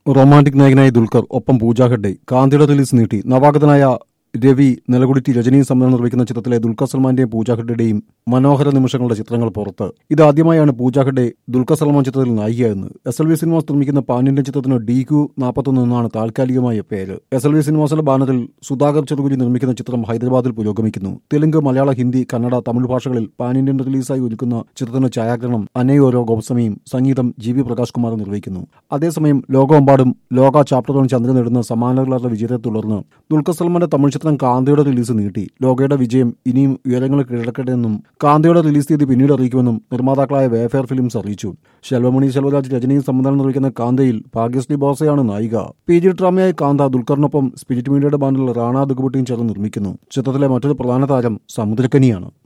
romantic നായകനായ ദുൽഖർ ഒപ്പം പൂജ Hegde കാന്തിയുടെ release നീട്ടി നവാഗതനായ രവി നിലകുടിറ്റി രജനിയും സമ്മേളനം നിർവഹിക്കുന്ന ചിത്രത്തിലെ ദുൽഖർ സൽമാന്റെയും പൂജ ഹെഗ്ഡയുടെയും മനോഹര നിമിഷങ്ങളുടെ ചിത്രങ്ങൾ പുറത്ത് ഇതാദ്യമായാണ് പൂജ ഹെഗ്ഡെ ദുൽഖർ സൽമാൻ ചിത്രത്തിൽ നായികയാകുന്നത് എസ് എൽ വി സിനിമാസ് നിർമ്മിക്കുന്ന പാൻ ഇന്ത്യൻ ചിത്രത്തിന് ഡി ക്യു നാൽപ്പത്തൊന്ന് എന്നാണ് താൽക്കാലികമായ പേര് എസ് എൽ വി സിനിമാസിന്റെ ബാനറിൽ സുധാകർ ചെറുകുരി നിർമ്മിക്കുന്ന ചിത്രം ഹൈദരാബാദിൽ പുരോഗമിക്കുന്നു തെലുങ്ക് മലയാള ഹിന്ദി കന്നഡ തമിഴ് ഭാഷകളിൽ പാൻ ഇന്ത്യൻ റിലീസായി ഒരുക്കുന്ന ചിത്രത്തിന്റെ ഛായാഗ്രഹണം അനയോരോ ഗോപസ്വാമിയും സംഗീതം ജി വി പ്രകാശ് കുമാർ നിർവഹിക്കുന്നു അതേസമയം ലോകമെമ്പാടും ലോക ചാപ്റ്റർ വൺ ചന്ദ്രൻ നേടുന്ന സമാനതകളുടെ വിജയത്തെ തുടർന്ന് ദുൽഖർ സൽമാന്റെ തമിഴ് ചിത്രം കാന്തയുടെ റിലീസ് നീട്ടി ലോകയുടെ വിജയം ഇനിയും ഉയരങ്ങൾ കീഴടക്കട്ടെ എന്നും കാന്തയുടെ റിലീസ് തീയതി പിന്നീട് അറിയിക്കുമെന്നും നിർമ്മാതാക്കളായ വേഫെയർ ഫിലിംസ് അറിയിച്ചു ശെൽവമണി ശെൽവരാജ് രജനിയും സംവിധാനം നിർവഹിക്കുന്ന കാന്തയിൽ ഭാഗ്യശ്രീ ബോസയാണ് നായിക പി ജി ഡ്രാമയായ കാന്ത ദുൽഖറിനൊപ്പം സ്പിരിറ്റ് മീഡിയയുടെ ബാനറിൽ റാണ ദുഗുബട്ടിയും ചേർന്ന് നിർമ്മിക്കുന്നു ചിത്രത്തിലെ മറ്റൊരു പ്രധാന താരം സമുദ്രക്കനിയാണ്